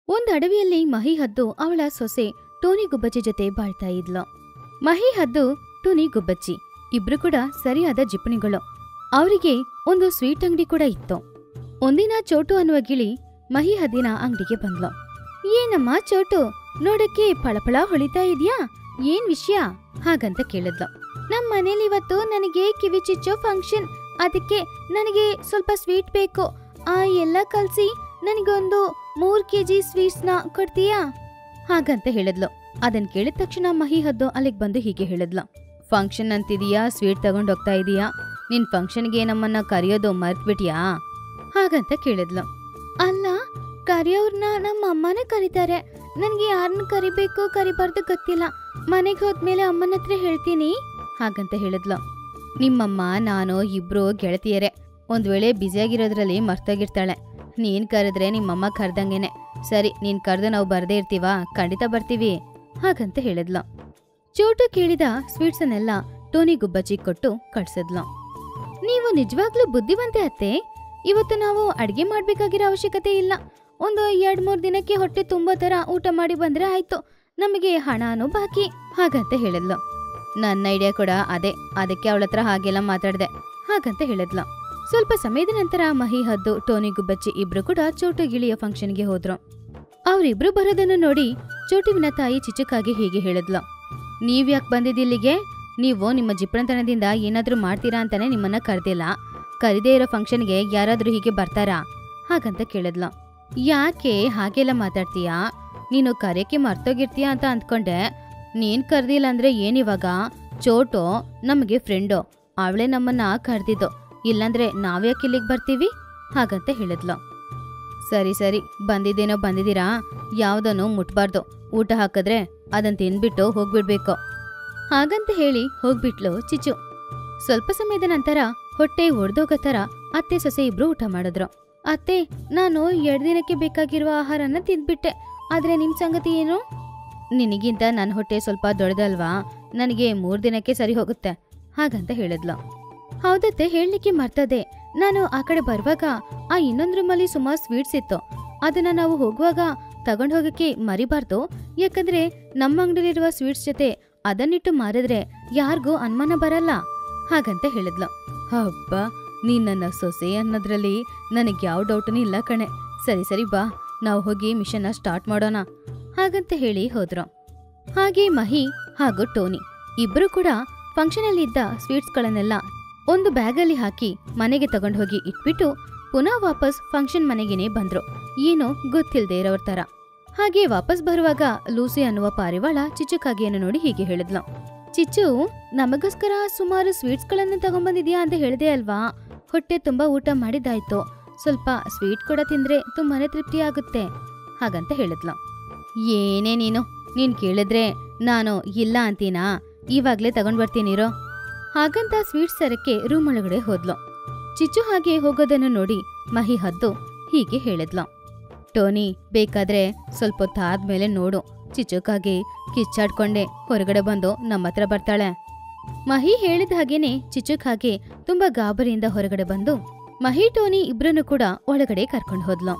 ಒಂದ್ ಅಡವಿಯಲ್ಲಿ ಮಹಿ ಹದ್ದು ಅವಳ ಸೊಸೆ ಟೋನಿ ಗುಬ್ಬಚ್ಚಿ ಜೊತೆ ಬಾಳ್ತಾ ಇದ್ಲು ಮಹಿ ಹದ್ದು ಟೋನಿ ಗುಬ್ಬಚ್ಚಿ ಇಬ್ರು ಕೂಡ ಸರಿಯಾದ ಜಿಪಣಿಗಳು ಅವರಿಗೆ ಒಂದು ಸ್ವೀಟ್ ಅಂಗಡಿ ಕೂಡ ಇತ್ತು ಒಂದಿನ ಚೋಟು ಅನ್ನುವ ಗಿಳಿ ಮಹಿ ಹದ್ದಿನ ಅಂಗಡಿಗೆ ಬಂದ್ಲು ಏನಮ್ಮ ಚೋಟು ನೋಡಕ್ಕೆ ಫಳಫಳ ಹೊಳಿತಾ ಇದ್ಯಾ ಏನ್ ವಿಷಯ ಹಾಗಂತ ಕೇಳಿದ್ಲು ನಮ್ ಮನೇಲಿ ಇವತ್ತು ನನಗೆ ಕಿವಿ ಚಿಚ್ಚೋ ಫಂಕ್ಷನ್ ಅದಕ್ಕೆ ನನಗೆ ಸ್ವಲ್ಪ ಸ್ವೀಟ್ ಬೇಕು ಆ ಎಲ್ಲ ಕಲ್ಸಿ ನನಗೊಂದು ಮೂರ್ ಕೆಜಿ ಸ್ವೀಟ್ಸ್ ನ ಕೊಡ್ತೀಯಾ ಹಾಗಂತ ಹೇಳಿದ್ಲು ಅದನ್ ಕೇಳಿದ ತಕ್ಷಣ ಮಹಿ ಹದ್ದು ಅಲ್ಲಿಗ್ ಬಂದು ಹೀಗೆ ಹೇಳಿದ್ಲು ಫಂಕ್ಷನ್ ಅಂತಿದೀಯಾ ಸ್ವೀಟ್ ತಗೊಂಡ್ ಹೋಗ್ತಾ ಇದೀಯಾ ನಿನ್ ಫಂಕ್ಷನ್ಗೆ ನಮ್ಮನ್ನ ಕರೆಯೋದು ಮರ್ತ್ಬಿಟ್ಯಾ ಹಾಗಂತ ಕೇಳಿದ್ಲು ಅಲ್ಲ ಕರೆಯೋರ್ನ ನಮ್ಮ ಅಮ್ಮನೇ ಕರೀತಾರೆ ನನ್ಗೆ ಯಾರನ್ನ ಕರಿಬೇಕು ಕರಿಬಾರ್ದು ಗೊತ್ತಿಲ್ಲ ಮನೆಗೆ ಹೋದ್ಮೇಲೆ ಅಮ್ಮನ ಹತ್ರ ಹೇಳ್ತೀನಿ ಹಾಗಂತ ಹೇಳಿದ್ಲು ನಿಮ್ಮಮ್ಮ ನಾನು ಇಬ್ರು ಗೆಳತಿಯರೇ ಒಂದ್ ವೇಳೆ ಬ್ಯುಸಿಯಾಗಿರೋದ್ರಲ್ಲಿ ಮರ್ತೋಗಿರ್ತಾಳೆ ನೀನ್ ಕರೆದ್ರೆ ನಿಮ್ಮಮ್ಮ ಕರ್ದಂಗೆನೆ ಸರಿ ನೀನ್ ಕರೆದು ನಾವು ಬರ್ದೇ ಇರ್ತೀವಾ ಖಂಡಿತ ಬರ್ತೀವಿ ಹಾಗಂತ ಹೇಳಿದ್ಲು ಚೋಟು ಕೇಳಿದ ಸ್ವೀಟ್ಸನ್ನೆಲ್ಲ ಟೋನಿ ಗುಬ್ಬಚ್ಚಿ ಕೊಟ್ಟು ಕಳ್ಸಿದ್ಲು ನೀವು ನಿಜವಾಗ್ಲೂ ಬುದ್ಧಿವಂತೆ ಅತ್ತೆ ಇವತ್ತು ನಾವು ಅಡ್ಗೆ ಮಾಡ್ಬೇಕಾಗಿರೋ ಅವಶ್ಯಕತೆ ಇಲ್ಲ ಒಂದು ಎರಡ್ ಮೂರ್ ದಿನಕ್ಕೆ ಹೊಟ್ಟೆ ತುಂಬೋ ತರ ಊಟ ಮಾಡಿ ಬಂದ್ರೆ ಆಯ್ತು ನಮಗೆ ಹಣನೂ ಬಾಕಿ ಹಾಗಂತ ಹೇಳಿದ್ಲು ನನ್ನ ಐಡಿಯಾ ಕೂಡ ಅದೇ ಅದಕ್ಕೆ ಅವಳ ಹತ್ರ ಹಾಗೆಲ್ಲ ಮಾತಾಡ್ದೆ ಹಾಗಂತ ಹೇಳಿದ್ಲು ಸ್ವಲ್ಪ ಸಮಯದ ನಂತರ ಮಹಿ ಹದ್ದು ಟೋನಿ ಗುಬ್ಬಚ್ಚಿ ಇಬ್ರು ಕೂಡ ಚೋಟು ಗಿಳಿಯ ಫಂಕ್ಷನ್ಗೆ ಹೋದ್ರು ಅವರಿಬ್ರು ಬರೋದನ್ನು ನೋಡಿ ಚೋಟುವಿನ ತಾಯಿ ಚಿಚುಕಾಗಿ ಹೀಗೆ ಹೇಳಿದ್ಲು ನೀವ್ಯಾಕ್ ಬಂದಿದ್ದಿಲ್ಲಿಗೆ ನೀವು ನಿಮ್ಮ ಜಿಪ್ಪಣತನದಿಂದ ಏನಾದ್ರೂ ಮಾಡ್ತೀರಾ ಅಂತಾನೆ ನಿಮ್ಮನ್ನ ಕರೆದಿಲ್ಲ ಕರಿದೇ ಇರೋ ಫಂಕ್ಷನ್ಗೆ ಯಾರಾದ್ರೂ ಹೀಗೆ ಬರ್ತಾರಾ ಹಾಗಂತ ಕೇಳಿದ್ಲು ಯಾಕೆ ಹಾಗೆಲ್ಲ ಮಾತಾಡ್ತೀಯಾ ನೀನು ಕರೆಯಕ್ಕೆ ಮರ್ತೋಗಿರ್ತೀಯ ಅಂತ ಅಂದ್ಕೊಂಡೆ ನೀನ್ ಕರ್ದಿಲ್ಲ ಅಂದ್ರೆ ಏನಿವಾಗ ಚೋಟು ನಮಗೆ ಫ್ರೆಂಡು ಅವಳೇ ನಮ್ಮನ್ನ ಕರ್ದಿದ್ದು ಇಲ್ಲಾಂದ್ರೆ ನಾವ್ಯಾಕೆ ಇಲ್ಲಿಗೆ ಬರ್ತೀವಿ ಹಾಗಂತ ಹೇಳಿದ್ಲು ಸರಿ ಸರಿ ಬಂದಿದ್ದೇನೋ ಬಂದಿದ್ದೀರಾ ಯಾವ್ದನ್ನು ಮುಟ್ಬಾರ್ದು ಊಟ ಹಾಕಿದ್ರೆ ಅದನ್ ತಿನ್ಬಿಟ್ಟು ಹೋಗ್ಬಿಡ್ಬೇಕು ಹಾಗಂತ ಹೇಳಿ ಹೋಗ್ಬಿಟ್ಲು ಚಿಚು ಸ್ವಲ್ಪ ಸಮಯದ ನಂತರ ಹೊಟ್ಟೆ ಒಡ್ದೋಗೋ ತರ ಅತ್ತೆ ಸೊಸೆ ಇಬ್ರು ಊಟ ಮಾಡಿದ್ರು ಅತ್ತೆ ನಾನು ಎರಡ್ ದಿನಕ್ಕೆ ಬೇಕಾಗಿರುವ ಆಹಾರನ ತಿಂದ್ಬಿಟ್ಟೆ ಆದ್ರೆ ನಿಮ್ ಸಂಗತಿ ಏನು ನಿನಗಿಂತ ನನ್ನ ಹೊಟ್ಟೆ ಸ್ವಲ್ಪ ದೊಡ್ಡದಲ್ವಾ ನನಗೆ ಮೂರ್ ದಿನಕ್ಕೆ ಸರಿ ಹೋಗುತ್ತೆ ಹಾಗಂತ ಹೇಳಿದ್ಲು ಹೌದತ್ತೆ ಹೇಳಲಿಕ್ಕೆ ಮರ್ತದೆ ನಾನು ಆ ಕಡೆ ಬರುವಾಗ ಆ ಇನ್ನೊಂದ್ ರೂಮಲ್ಲಿ ಸುಮಾರು ಸ್ವೀಟ್ಸ್ ಇತ್ತು ಅದನ್ನ ನಾವು ಹೋಗುವಾಗ ತಗೊಂಡ್ ಹೋಗಕ್ಕೆ ಮರಿಬಾರ್ದು ಯಾಕಂದ್ರೆ ನಮ್ಮ ಅಂಗಡಿಲಿರುವ ಸ್ವೀಟ್ಸ್ ಜೊತೆ ಅದನ್ನಿಟ್ಟು ಮಾರಿದ್ರೆ ಯಾರಿಗೂ ಅನುಮಾನ ಬರಲ್ಲ ಹಾಗಂತ ಹೇಳಿದ್ಲು ಹಬ್ಬ ನೀನ್ ನನ್ನ ಸೊಸೆ ಅನ್ನೋದ್ರಲ್ಲಿ ನನಗೆ ಯಾವ ಡೌಟೂ ಇಲ್ಲ ಕಣೆ ಸರಿ ಸರಿ ಬಾ ನಾವು ಹೋಗಿ ಮಿಷನ್ನ ಸ್ಟಾರ್ಟ್ ಮಾಡೋಣ ಹಾಗಂತ ಹೇಳಿ ಹೋದ್ರು ಹಾಗೆ ಮಹಿ ಹಾಗೂ ಟೋನಿ ಇಬ್ರು ಕೂಡ ಫಂಕ್ಷನ್ ಅಲ್ಲಿ ಇದ್ದ ಸ್ವೀಟ್ಸ್ಗಳನ್ನೆಲ್ಲ ಒಂದು ಬ್ಯಾಗಲ್ಲಿ ಹಾಕಿ ಮನೆಗೆ ತಗೊಂಡು ಹೋಗಿ ಇಟ್ಬಿಟ್ಟು ಪುನಃ ವಾಪಸ್ ಫಂಕ್ಷನ್ ಮನೆಗೇನೆ ಬಂದ್ರು ಏನೋ ಗೊತ್ತಿಲ್ದೇ ಇರೋರ್ ತರ ಹಾಗೆ ವಾಪಸ್ ಬರುವಾಗ ಲೂಸಿ ಅನ್ನುವ ಪಾರಿವಾಳ ಚಿಚ್ಚುಕಾಗಿಯನ್ನು ನೋಡಿ ಹೀಗೆ ಹೇಳಿದ್ಲು ಚಿಚ್ಚು ನಮಗೋಸ್ಕರ ಸುಮಾರು ಸ್ವೀಟ್ಸ್ಗಳನ್ನು ತಗೊಂಡ್ಬಂದಿದ್ಯಾ ಅಂತ ಹೇಳಿದೆ ಅಲ್ವಾ ಹೊಟ್ಟೆ ತುಂಬಾ ಊಟ ಮಾಡಿದ್ದಾಯ್ತು ಸ್ವಲ್ಪ ಸ್ವೀಟ್ ಕೂಡ ತಿಂದ್ರೆ ತುಂಬಾನೇ ತೃಪ್ತಿ ಆಗುತ್ತೆ ಹಾಗಂತ ಹೇಳಿದ್ಲು ಏನೇ ನೀನು ನೀನ್ ಕೇಳಿದ್ರೆ ನಾನು ಇಲ್ಲ ಅಂತೀನಾ ಇವಾಗ್ಲೇ ತಗೊಂಡ್ ಬರ್ತೀನಿರೋ ಹಾಗಂತ ಸ್ವೀಟ್ಸ್ ಸರಕ್ಕೆ ರೂಮ್ ಒಳಗಡೆ ಹೋದ್ಲು ಚಿಚ್ಚು ಹಾಗೆ ಹೋಗೋದನ್ನು ನೋಡಿ ಮಹಿ ಹದ್ದು ಹೀಗೆ ಹೇಳಿದ್ಲು ಟೋನಿ ಬೇಕಾದ್ರೆ ಸ್ವಲ್ಪ ಹೊತ್ತಾದ್ಮೇಲೆ ನೋಡು ಚಿಚ್ಚುಕಾಗಿ ಕಿಚ್ಚಾಡ್ಕೊಂಡೆ ಹೊರಗಡೆ ಬಂದು ನಮ್ಮ ಹತ್ರ ಬರ್ತಾಳೆ ಮಹಿ ಹೇಳಿದ ಹಾಗೇನೆ ಚಿಚ್ಚುಕ್ ಹಾಗೆ ತುಂಬಾ ಗಾಬರಿಯಿಂದ ಹೊರಗಡೆ ಬಂದು ಮಹಿ ಟೋನಿ ಇಬ್ರನ್ನು ಕೂಡ ಒಳಗಡೆ ಕರ್ಕೊಂಡು ಹೋದ್ಲು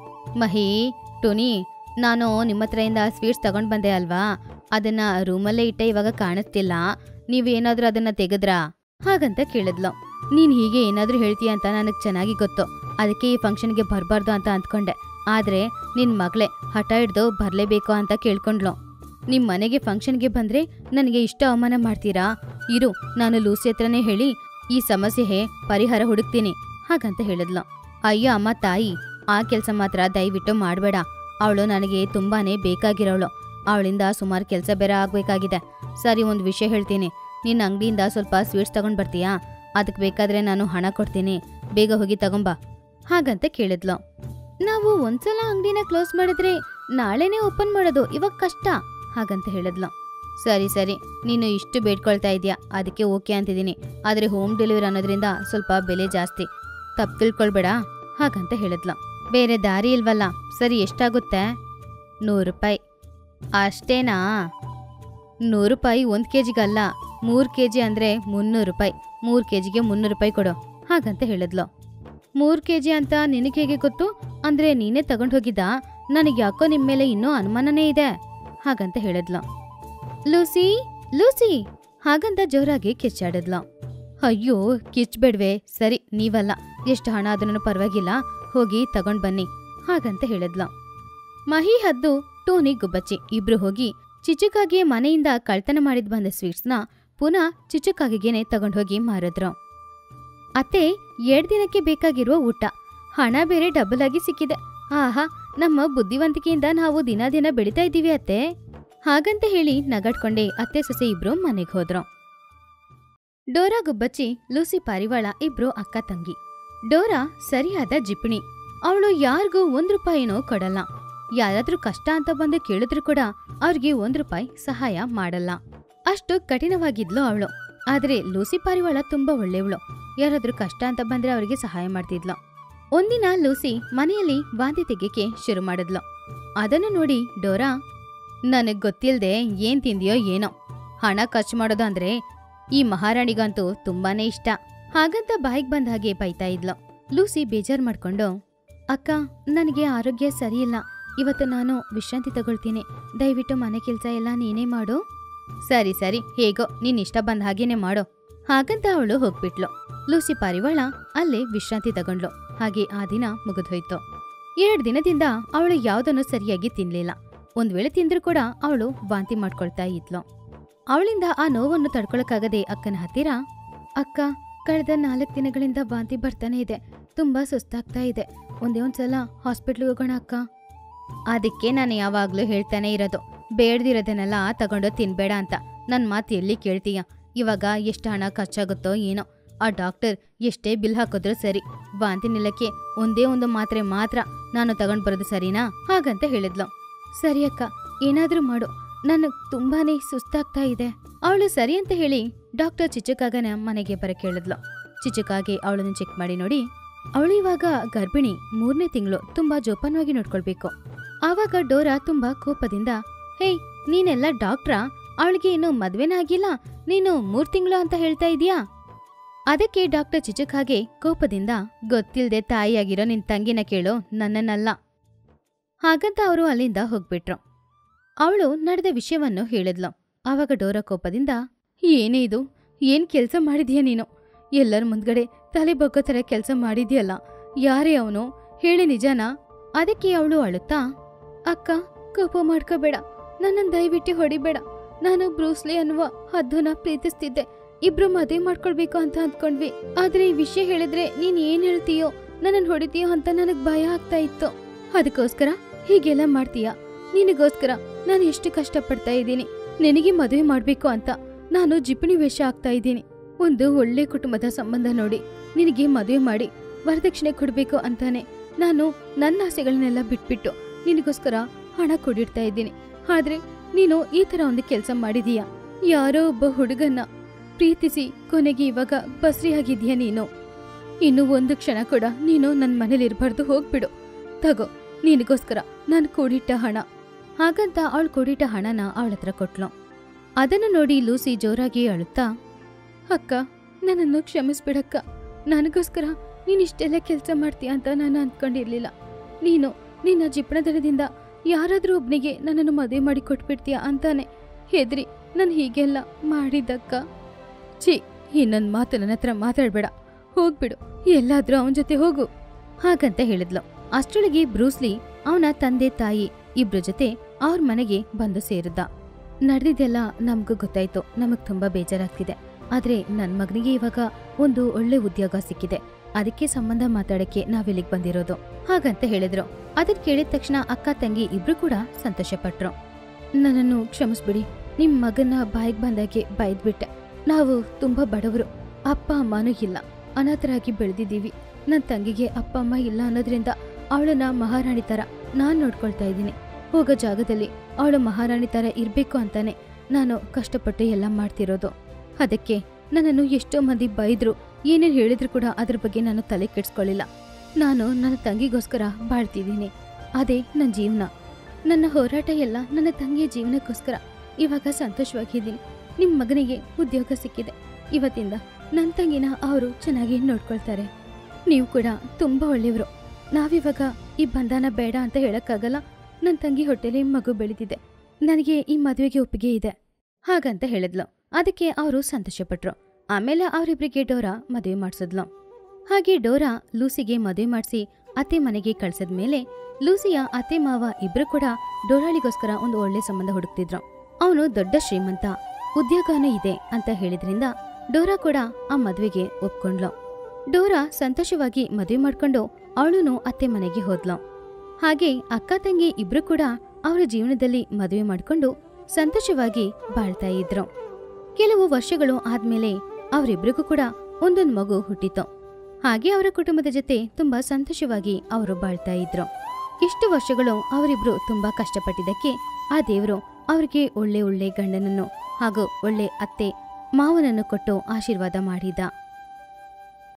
ಮಹಿ ಟೋನಿ ನಾನು ನಿಮ್ಮ ಹತ್ರದಿಂದ ಸ್ವೀಟ್ಸ್ ತಗೊಂಡ್ ಬಂದೆ ಅಲ್ವಾ ಅದನ್ನ ರೂಮಲ್ಲೇ ಇಟ್ಟೆ ಇವಾಗ ಕಾಣಿಸ್ತಿಲ್ಲ ನೀವು ಏನಾದ್ರೂ ಅದನ್ನ ತೆಗೆದ್ರಾ ಹಾಗಂತ ಕೇಳಿದ್ಲು ನೀನ್ ಹೀಗೆ ಏನಾದ್ರೂ ಹೇಳ್ತೀಯ ಅಂತ ನನಗ್ ಚೆನ್ನಾಗಿ ಗೊತ್ತು ಅದಕ್ಕೆ ಈ ಫಂಕ್ಷನ್ಗೆ ಬರ್ಬಾರ್ದು ಅಂತ ಅಂದ್ಕೊಂಡೆ ಆದ್ರೆ ನಿನ್ ಮಗಳೇ ಹಠ ಹಿಡ್ದು ಬರ್ಲೇಬೇಕು ಅಂತ ಕೇಳ್ಕೊಂಡ್ಲು ನಿಮ್ ಮನೆಗೆ ಫಂಕ್ಷನ್ಗೆ ಬಂದ್ರೆ ನನಗೆ ಇಷ್ಟ ಅವಮಾನ ಮಾಡ್ತೀರಾ ಇರು ನಾನು ಲೂಸಿ ಹತ್ರನೇ ಹೇಳಿ ಈ ಸಮಸ್ಯೆ ಪರಿಹಾರ ಹುಡುಕ್ತೀನಿ ಹಾಗಂತ ಹೇಳಿದ್ಲು ಅಯ್ಯೋ ಅಮ್ಮ ತಾಯಿ ಆ ಕೆಲಸ ಮಾತ್ರ ದಯವಿಟ್ಟು ಮಾಡಬೇಡ ಅವಳು ನನಗೆ ತುಂಬಾನೇ ಬೇಕಾಗಿರೋಳು ಅವಳಿಂದ ಸುಮಾರು ಕೆಲಸ ಬೇರೆ ಆಗ್ಬೇಕಾಗಿದೆ ಸರಿ ಒಂದು ವಿಷಯ ಹೇಳ್ತೀನಿ ನಿನ್ನ ಅಂಗಡಿಯಿಂದ ಸ್ವಲ್ಪ ಸ್ವೀಟ್ಸ್ ತಗೊಂಡ್ ಬರ್ತೀಯಾ ಅದಕ್ಕೆ ಬೇಕಾದ್ರೆ ನಾನು ಹಣ ಕೊಡ್ತೀನಿ ಬೇಗ ಹೋಗಿ ತಗೊಂಬಾ ಹಾಗಂತ ಕೇಳಿದ್ಲು ನಾವು ಒಂದ್ಸಲ ಅಂಗಡಿನ ಕ್ಲೋಸ್ ಮಾಡಿದ್ರೆ ನಾಳೆನೇ ಓಪನ್ ಮಾಡೋದು ಇವಾಗ ಕಷ್ಟ ಹಾಗಂತ ಹೇಳಿದ್ಲು ಸರಿ ಸರಿ ನೀನು ಇಷ್ಟು ಬೇಡ್ಕೊಳ್ತಾ ಇದೀಯಾ ಅದಕ್ಕೆ ಓಕೆ ಅಂತಿದ್ದೀನಿ ಆದ್ರೆ ಹೋಮ್ ಡೆಲಿವರಿ ಅನ್ನೋದ್ರಿಂದ ಸ್ವಲ್ಪ ಬೆಲೆ ಜಾಸ್ತಿ ತಪ್ಪು ತಿಳ್ಕೊಳ್ಬೇಡ ಹಾಗಂತ ಹೇಳಿದ್ಲು ಬೇರೆ ದಾರಿ ಇಲ್ವಲ್ಲ ಸರಿ ಎಷ್ಟಾಗುತ್ತೆ ನೂರು ರೂಪಾಯಿ ಅಷ್ಟೇನಾ ನೂರು ರೂಪಾಯಿ ಒಂದು ಕೆ ಜಿಗಲ್ಲ ಮೂರು ಕೆ ಜಿ ಅಂದರೆ ಮುನ್ನೂರು ರೂಪಾಯಿ ಮೂರು ಕೆ ಜಿಗೆ ಮುನ್ನೂರು ರೂಪಾಯಿ ಕೊಡು ಹಾಗಂತ ಹೇಳಿದ್ಲು ಮೂರು ಕೆ ಜಿ ಅಂತ ನಿನಗೆ ಹೇಗೆ ಗೊತ್ತು ಅಂದರೆ ನೀನೇ ತಗೊಂಡು ಹೋಗಿದ್ದಾ ನನಗೆ ಯಾಕೋ ನಿಮ್ ಮೇಲೆ ಇನ್ನೂ ಅನುಮಾನನೇ ಇದೆ ಹಾಗಂತ ಹೇಳಿದ್ಲು ಲೂಸಿ ಲೂಸಿ ಹಾಗಂತ ಜೋರಾಗಿ ಕಿಚ್ಚಾಡಿದ್ಲು ಅಯ್ಯೋ ಕಿಚ್ಬೇಡ್ವೆ ಸರಿ ನೀವಲ್ಲ ಎಷ್ಟು ಹಣ ಆದ್ರೂ ಪರವಾಗಿಲ್ಲ ಹೋಗಿ ತಗೊಂಡ್ ಬನ್ನಿ ಹಾಗಂತ ಹೇಳಿದ್ಲು ಮಹಿ ಹದ್ದು ಟೋನಿ ಗುಬ್ಬಚ್ಚಿ ಇಬ್ರು ಹೋಗಿ ಚಿಚುಕಾಗೆ ಮನೆಯಿಂದ ಕಳ್ತನ ಮಾಡಿದ್ ಬಂದ ಸ್ವೀಟ್ಸ್ನ ಪುನಃ ಚಿಚುಕಾಗಿಗೇನೆ ತಗೊಂಡೋಗಿ ಮಾರಿದ್ರು ಅತ್ತೆ ಎರಡ್ ದಿನಕ್ಕೆ ಬೇಕಾಗಿರುವ ಊಟ ಹಣ ಬೇರೆ ಡಬಲ್ ಆಗಿ ಸಿಕ್ಕಿದೆ ಆಹಾ ನಮ್ಮ ಬುದ್ಧಿವಂತಿಕೆಯಿಂದ ನಾವು ದಿನ ದಿನ ಬೆಳಿತಾ ಇದ್ದೀವಿ ಅತ್ತೆ ಹಾಗಂತ ಹೇಳಿ ನಗಾಡ್ಕೊಂಡೆ ಅತ್ತೆ ಸೊಸೆ ಇಬ್ರು ಮನೆಗೆ ಹೋದ್ರು ಡೋರಾ ಗುಬ್ಬಚ್ಚಿ ಲೂಸಿ ಪಾರಿವಾಳ ಇಬ್ರು ಅಕ್ಕ ತಂಗಿ ಡೋರಾ ಸರಿಯಾದ ಜಿಪಣಿ ಅವಳು ಯಾರಿಗೂ ಒಂದ್ ರೂಪಾಯಿನೂ ಕೊಡಲ್ಲ ಯಾರಾದ್ರೂ ಕಷ್ಟ ಅಂತ ಬಂದು ಕೇಳಿದ್ರು ಕೂಡ ಅವ್ರಿಗೆ ಒಂದ್ ರೂಪಾಯಿ ಸಹಾಯ ಮಾಡಲ್ಲ ಅಷ್ಟು ಕಠಿಣವಾಗಿದ್ಲು ಅವಳು ಆದ್ರೆ ಲೂಸಿ ಪಾರಿವಾಳ ತುಂಬಾ ಒಳ್ಳೆಯವಳು ಯಾರಾದ್ರೂ ಕಷ್ಟ ಅಂತ ಬಂದ್ರೆ ಅವರಿಗೆ ಸಹಾಯ ಮಾಡ್ತಿದ್ಲು ಒಂದಿನ ಲೂಸಿ ಮನೆಯಲ್ಲಿ ವಾಂತಿ ತೆಗೆಯಕ್ಕೆ ಶುರು ಮಾಡಿದ್ಲು ಅದನ್ನು ನೋಡಿ ಡೋರಾ ನನಗ್ ಗೊತ್ತಿಲ್ದೆ ಏನ್ ತಿಂದಿಯೋ ಏನೋ ಹಣ ಖರ್ಚು ಮಾಡೋದು ಅಂದ್ರೆ ಈ ಮಹಾರಾಣಿಗಂತೂ ತುಂಬಾನೇ ಇಷ್ಟ ಹಾಗಂತ ಬಾಯಿಗೆ ಬಂದ ಹಾಗೆ ಬೈತಾ ಇದ್ಲು ಲೂಸಿ ಬೇಜಾರ್ ಮಾಡ್ಕೊಂಡು ಅಕ್ಕ ನನಗೆ ಆರೋಗ್ಯ ಸರಿಯಿಲ್ಲ ಇವತ್ತು ನಾನು ವಿಶ್ರಾಂತಿ ತಗೊಳ್ತೀನಿ ದಯವಿಟ್ಟು ಮನೆ ಕೆಲಸ ಎಲ್ಲ ನೀನೇ ಮಾಡು ಸರಿ ಸರಿ ಹೇಗೋ ನೀನ್ ಇಷ್ಟ ಬಂದ ಹಾಗೇನೆ ಮಾಡು ಹಾಗಂತ ಅವಳು ಹೋಗ್ಬಿಟ್ಲು ಲೂಸಿ ಪಾರಿವಾಳ ಅಲ್ಲೇ ವಿಶ್ರಾಂತಿ ತಗೊಂಡ್ಲು ಹಾಗೆ ಆ ದಿನ ಮುಗಿದೋಯ್ತು ಎರಡ್ ದಿನದಿಂದ ಅವಳು ಯಾವ್ದನ್ನು ಸರಿಯಾಗಿ ತಿನ್ಲಿಲ್ಲ ಒಂದ್ ವೇಳೆ ತಿಂದ್ರೂ ಕೂಡ ಅವಳು ವಾಂತಿ ಮಾಡ್ಕೊಳ್ತಾ ಇದ್ಲು ಅವಳಿಂದ ಆ ನೋವನ್ನು ತಡ್ಕೊಳಕ್ಕಾಗದೆ ಅಕ್ಕನ ಹತ್ತಿರ ಅಕ್ಕ ಕಳೆದ ನಾಲ್ಕು ದಿನಗಳಿಂದ ವಾಂತಿ ಬರ್ತಾನೆ ಇದೆ ತುಂಬಾ ಸುಸ್ತಾಗ್ತಾ ಇದೆ ಒಂದೇ ಒಂದ್ಸಲ ಹಾಸ್ಪಿಟ್ಲಿಗೆ ಹೋಗೋಣ ಅಕ್ಕ ಅದಕ್ಕೆ ನಾನು ಯಾವಾಗ್ಲೂ ಹೇಳ್ತಾನೆ ಇರೋದು ಬೇಡ್ದಿರೋದನ್ನೆಲ್ಲ ತಗೊಂಡು ತಿನ್ಬೇಡ ಅಂತ ನನ್ ಮಾತು ಎಲ್ಲಿ ಕೇಳ್ತೀಯ ಇವಾಗ ಎಷ್ಟು ಹಣ ಖರ್ಚಾಗುತ್ತೋ ಏನೋ ಆ ಡಾಕ್ಟರ್ ಎಷ್ಟೇ ಬಿಲ್ ಹಾಕಿದ್ರು ಸರಿ ವಾಂತಿ ನಿಲ್ಲಕ್ಕೆ ಒಂದೇ ಒಂದು ಮಾತ್ರೆ ಮಾತ್ರ ನಾನು ತಗೊಂಡ್ ಬರೋದು ಸರಿನಾ ಹಾಗಂತ ಹೇಳಿದ್ಲು ಸರಿ ಅಕ್ಕ ಏನಾದ್ರೂ ಮಾಡು ನನಗ್ ತುಂಬಾನೇ ಸುಸ್ತಾಗ್ತಾ ಇದೆ ಅವಳು ಸರಿ ಅಂತ ಹೇಳಿ ಡಾಕ್ಟರ್ ಚಿಚುಕಾಗನ ಮನೆಗೆ ಬರ ಕೇಳಿದ್ಲು ಚಿಚುಕಾಗೆ ಅವಳನ್ನು ಚೆಕ್ ಮಾಡಿ ನೋಡಿ ಅವಳು ಇವಾಗ ಗರ್ಭಿಣಿ ಮೂರನೇ ತಿಂಗಳು ತುಂಬಾ ಜೋಪಾನವಾಗಿ ನೋಡ್ಕೊಳ್ಬೇಕು ಆವಾಗ ಡೋರಾ ತುಂಬಾ ಕೋಪದಿಂದ ಹೇಯ್ ನೀನೆಲ್ಲ ಡಾಕ್ಟ್ರಾ ಅವಳಿಗೆ ಇನ್ನು ಮದ್ವೆನೇ ಆಗಿಲ್ಲ ನೀನು ಮೂರ್ ತಿಂಗಳು ಅಂತ ಹೇಳ್ತಾ ಇದೀಯಾ ಅದಕ್ಕೆ ಡಾಕ್ಟರ್ ಚಿಚುಕಾಗೆ ಕೋಪದಿಂದ ಗೊತ್ತಿಲ್ದೆ ತಾಯಿಯಾಗಿರೋ ನಿನ್ ತಂಗಿನ ಕೇಳು ನನ್ನನ್ನಲ್ಲ ಹಾಗಂತ ಅವರು ಅಲ್ಲಿಂದ ಹೋಗ್ಬಿಟ್ರು ಅವಳು ನಡೆದ ವಿಷಯವನ್ನು ಹೇಳಿದ್ಲು ಆವಾಗ ಡೋರ ಕೋಪದಿಂದ ಏನೇ ಇದು ಏನ್ ಕೆಲ್ಸ ಮಾಡಿದ್ಯಾ ನೀನು ಎಲ್ಲರ ಮುಂದ್ಗಡೆ ತಲೆ ಬಗ್ಗೋ ಥರ ಕೆಲಸ ಮಾಡಿದ್ಯಲ್ಲ ಯಾರೇ ಅವನು ಹೇಳಿ ನಿಜನಾ ಅದಕ್ಕೆ ಅವಳು ಅಳುತ್ತಾ ಅಕ್ಕ ಕೋಪ ಮಾಡ್ಕೋಬೇಡ ನನ್ನನ್ನು ದಯವಿಟ್ಟು ಹೊಡಿಬೇಡ ನಾನು ಬ್ರೂಸ್ಲಿ ಅನ್ನುವ ಹದ್ದುನ ಪ್ರೀತಿಸ್ತಿದ್ದೆ ಇಬ್ರು ಮದುವೆ ಮಾಡ್ಕೊಳ್ಬೇಕು ಅಂತ ಅಂದ್ಕೊಂಡ್ವಿ ಆದ್ರೆ ಈ ವಿಷಯ ಹೇಳಿದ್ರೆ ನೀನ್ ಏನ್ ಹೇಳ್ತೀಯೋ ನನ್ನನ್ನು ಹೊಡಿತೀಯೋ ಅಂತ ನನಗ್ ಭಯ ಆಗ್ತಾ ಇತ್ತು ಅದಕ್ಕೋಸ್ಕರ ಹೀಗೆಲ್ಲ ಮಾಡ್ತೀಯ ನಿನಗೋಸ್ಕರ ನಾನು ಎಷ್ಟು ಕಷ್ಟಪಡ್ತಾ ಇದ್ದೀನಿ ನಿನಗೆ ಮದುವೆ ಮಾಡ್ಬೇಕು ಅಂತ ನಾನು ಜಿಪಣಿ ವೇಷ ಆಗ್ತಾ ಇದ್ದೀನಿ ಒಂದು ಒಳ್ಳೆ ಕುಟುಂಬದ ಸಂಬಂಧ ನೋಡಿ ನಿನಗೆ ಮದುವೆ ಮಾಡಿ ವರದಕ್ಷಿಣೆ ಕೊಡ್ಬೇಕು ಅಂತಾನೆ ನಾನು ನನ್ನ ಆಸೆಗಳನ್ನೆಲ್ಲ ಬಿಟ್ಬಿಟ್ಟು ನಿನಗೋಸ್ಕರ ಹಣ ಕೊಡಿಡ್ತಾ ಇದ್ದೀನಿ ಆದ್ರೆ ನೀನು ಈ ತರ ಒಂದು ಕೆಲಸ ಮಾಡಿದೀಯ ಯಾರೋ ಒಬ್ಬ ಹುಡುಗನ್ನ ಪ್ರೀತಿಸಿ ಕೊನೆಗೆ ಇವಾಗ ಬಸ್ರಿಯಾಗಿದ್ಯಾ ನೀನು ಇನ್ನು ಒಂದು ಕ್ಷಣ ಕೂಡ ನೀನು ನನ್ನ ಮನೇಲಿ ಇರಬಾರ್ದು ಹೋಗ್ಬಿಡು ತಗೋ ನಿನಗೋಸ್ಕರ ನಾನು ಕೂಡಿಟ್ಟ ಹಣ ಹಾಗಂತ ಅವಳು ಕೂಡಿಟ್ಟ ಹಣನ ಅವಳ ಹತ್ರ ಕೊಟ್ಲು ಅದನ್ನು ನೋಡಿ ಲೂಸಿ ಜೋರಾಗಿ ಅಳುತ್ತಾ ಅಕ್ಕ ನನ್ನನ್ನು ಕ್ಷಮಿಸ್ಬಿಡಕ್ಕ ನನಗೋಸ್ಕರ ನೀನು ಇಷ್ಟೆಲ್ಲ ಕೆಲಸ ಮಾಡ್ತೀಯ ಅಂತ ನಾನು ಅಂದ್ಕೊಂಡಿರ್ಲಿಲ್ಲ ನೀನು ನಿನ್ನ ಜಿಪಣದನದಿಂದ ಯಾರಾದ್ರೂ ಒಬ್ನಿಗೆ ನನ್ನನ್ನು ಮದುವೆ ಮಾಡಿ ಕೊಟ್ಬಿಡ್ತೀಯ ಅಂತಾನೆ ಹೆದ್ರಿ ನಾನು ಹೀಗೆಲ್ಲ ಮಾಡಿದ್ದಕ್ಕ ಛೀ ಈ ನನ್ನ ಮಾತು ನನ್ನ ಹತ್ರ ಮಾತಾಡ್ಬೇಡ ಹೋಗ್ಬಿಡು ಎಲ್ಲಾದ್ರೂ ಅವನ ಜೊತೆ ಹೋಗು ಹಾಗಂತ ಹೇಳಿದ್ಲು ಅಷ್ಟರೊಳಗೆ ಬ್ರೂಸ್ಲಿ ಅವನ ತಂದೆ ತಾಯಿ ಇಬ್ರ ಜೊತೆ ಅವ್ರ ಮನೆಗೆ ಬಂದು ಸೇರಿದ್ದ ನಡೆದಿದ್ದೆಲ್ಲ ನಮ್ಗೂ ಗೊತ್ತಾಯ್ತು ನಮಗ್ ತುಂಬಾ ಬೇಜಾರಾಗ್ತಿದೆ ಆದ್ರೆ ನನ್ ಮಗನಿಗೆ ಇವಾಗ ಒಂದು ಒಳ್ಳೆ ಉದ್ಯೋಗ ಸಿಕ್ಕಿದೆ ಅದಕ್ಕೆ ಸಂಬಂಧ ಮಾತಾಡಕ್ಕೆ ನಾವಿಲ್ಲಿಗ್ ಬಂದಿರೋದು ಹಾಗಂತ ಹೇಳಿದ್ರು ಅದನ್ ಕೇಳಿದ ತಕ್ಷಣ ಅಕ್ಕ ತಂಗಿ ಇಬ್ರು ಕೂಡ ಸಂತೋಷ ಪಟ್ರು ನನ್ನನ್ನು ಕ್ಷಮಿಸ್ಬಿಡಿ ನಿಮ್ ಮಗನ ಬಾಯಿಗೆ ಬಂದಾಗೆ ಬೈದ್ಬಿಟ್ಟೆ ನಾವು ತುಂಬಾ ಬಡವರು ಅಪ್ಪ ಅಮ್ಮನೂ ಇಲ್ಲ ಅನಾಥರಾಗಿ ಬೆಳೆದಿದ್ದೀವಿ ನನ್ನ ತಂಗಿಗೆ ಅಪ್ಪ ಅಮ್ಮ ಇಲ್ಲ ಅನ್ನೋದ್ರಿಂದ ಅವಳನ್ನ ಮಹಾರಾಣಿ ತರ ನಾನ್ ನೋಡ್ಕೊಳ್ತಾ ಇದ್ದೀನಿ ಹೋಗೋ ಜಾಗದಲ್ಲಿ ಅವಳು ಮಹಾರಾಣಿ ತರ ಇರ್ಬೇಕು ಅಂತಾನೆ ನಾನು ಕಷ್ಟಪಟ್ಟು ಎಲ್ಲ ಮಾಡ್ತಿರೋದು ಅದಕ್ಕೆ ನನ್ನನ್ನು ಎಷ್ಟೋ ಮಂದಿ ಬೈದ್ರು ಏನೇನು ಹೇಳಿದ್ರು ಕೂಡ ಅದ್ರ ಬಗ್ಗೆ ನಾನು ತಲೆ ಕೆಡ್ಸ್ಕೊಳ್ಳಿಲ್ಲ ನಾನು ನನ್ನ ತಂಗಿಗೋಸ್ಕರ ಬಾಳ್ತಿದ್ದೀನಿ ಅದೇ ನನ್ನ ಜೀವನ ನನ್ನ ಹೋರಾಟ ಎಲ್ಲ ನನ್ನ ತಂಗಿಯ ಜೀವನಕ್ಕೋಸ್ಕರ ಇವಾಗ ಸಂತೋಷವಾಗಿದ್ದೀನಿ ನಿಮ್ಮ ಮಗನಿಗೆ ಉದ್ಯೋಗ ಸಿಕ್ಕಿದೆ ಇವತ್ತಿಂದ ನನ್ನ ತಂಗಿನ ಅವರು ಚೆನ್ನಾಗಿ ನೋಡ್ಕೊಳ್ತಾರೆ ನೀವು ಕೂಡ ತುಂಬಾ ಒಳ್ಳೆಯವರು ನಾವಿವಾಗ ಈ ಬಂಧನ ಬೇಡ ಅಂತ ಹೇಳಕ್ಕಾಗಲ್ಲ ನನ್ನ ತಂಗಿ ಹೊಟ್ಟೆಲಿ ಮಗು ಬೆಳೆದಿದೆ ನನಗೆ ಈ ಮದುವೆಗೆ ಒಪ್ಪಿಗೆ ಇದೆ ಹಾಗಂತ ಹೇಳಿದ್ಲು ಅದಕ್ಕೆ ಅವರು ಸಂತೋಷಪಟ್ರು ಆಮೇಲೆ ಅವರಿಬ್ರಿಗೆ ಡೋರಾ ಮದುವೆ ಮಾಡಿಸಿದ್ಲು ಹಾಗೆ ಡೋರಾ ಲೂಸಿಗೆ ಮದುವೆ ಮಾಡಿಸಿ ಅತ್ತೆ ಮನೆಗೆ ಕಳ್ಸಿದ್ಮೇಲೆ ಲೂಸಿಯ ಅತ್ತೆ ಮಾವ ಇಬ್ರು ಕೂಡ ಡೋರಾಳಿಗೋಸ್ಕರ ಒಂದು ಒಳ್ಳೆ ಸಂಬಂಧ ಹುಡುಕ್ತಿದ್ರು ಅವನು ದೊಡ್ಡ ಶ್ರೀಮಂತ ಉದ್ಯೋಗನೂ ಇದೆ ಅಂತ ಹೇಳಿದ್ರಿಂದ ಡೋರಾ ಕೂಡ ಆ ಮದುವೆಗೆ ಒಪ್ಕೊಂಡ್ಲು ಡೋರಾ ಸಂತೋಷವಾಗಿ ಮದುವೆ ಮಾಡ್ಕೊಂಡು ಅವಳೂನು ಅತ್ತೆ ಮನೆಗೆ ಹೋದ್ಲು ಹಾಗೆ ಅಕ್ಕ ತಂಗಿ ಇಬ್ರು ಕೂಡ ಅವರ ಜೀವನದಲ್ಲಿ ಮದುವೆ ಮಾಡ್ಕೊಂಡು ಸಂತೋಷವಾಗಿ ಬಾಳ್ತಾ ಇದ್ರು ಕೆಲವು ವರ್ಷಗಳು ಆದ್ಮೇಲೆ ಅವರಿಬ್ರಿಗೂ ಕೂಡ ಒಂದೊಂದು ಮಗು ಹುಟ್ಟಿತು ಹಾಗೆ ಅವರ ಕುಟುಂಬದ ಜೊತೆ ತುಂಬಾ ಸಂತೋಷವಾಗಿ ಅವರು ಬಾಳ್ತಾ ಇದ್ರು ಇಷ್ಟು ವರ್ಷಗಳು ಅವರಿಬ್ರು ತುಂಬಾ ಕಷ್ಟಪಟ್ಟಿದ್ದಕ್ಕೆ ಆ ದೇವರು ಅವರಿಗೆ ಒಳ್ಳೆ ಒಳ್ಳೆ ಗಂಡನನ್ನು ಹಾಗೂ ಒಳ್ಳೆ ಅತ್ತೆ ಮಾವನನ್ನು ಕೊಟ್ಟು ಆಶೀರ್ವಾದ ಮಾಡಿದ